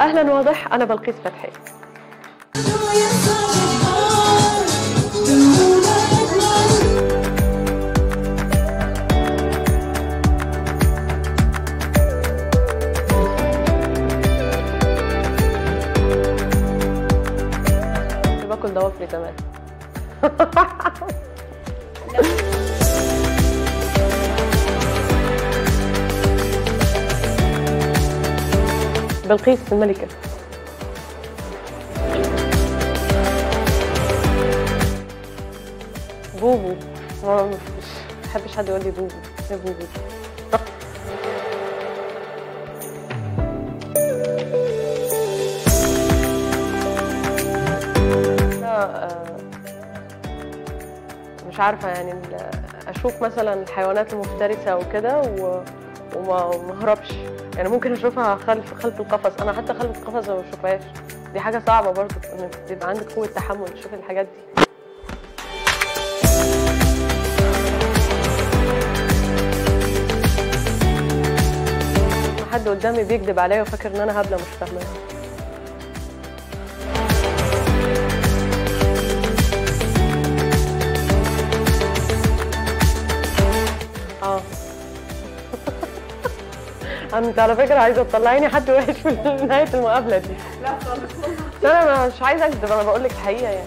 اهلا واضح انا بلقيس فتحي باكل ضوافري زمان بلقيس الملكة بوبو ما مش بحبش حد يقول لي بوبو يا بوبو لا، آه، مش عارفة يعني ال- أشوف مثلا الحيوانات المفترسة وكده و... وما ما اهربش يعني ممكن اشوفها خلف خلف القفص انا حتى خلف القفص ما بشوفهاش دي حاجه صعبه برضو انك يبقى عندك قوه تحمل تشوف الحاجات دي حد قدامي بيكذب عليا وفاكر ان انا هبله مش فاهمه اه انت على فكره عايزه تطلعيني حد وحش في نهايه المقابله دي لا خالص انا مش عايزه اكذب انا بقول لك الحقيقه يعني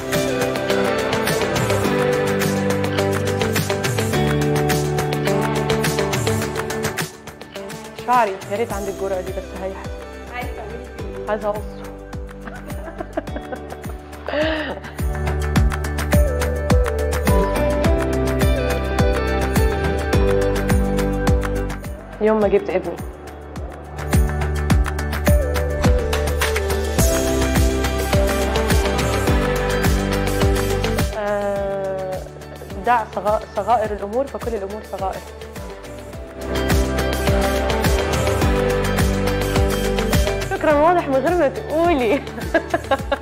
شعري يا ريت عندي الجرأة دي بس هي عايز تعملي ايه؟ عايزه اقصه يوم ما جبت ابني آه، دع صغا- صغائر الامور فكل الامور صغائر شكرا واضح من غير ما تقولي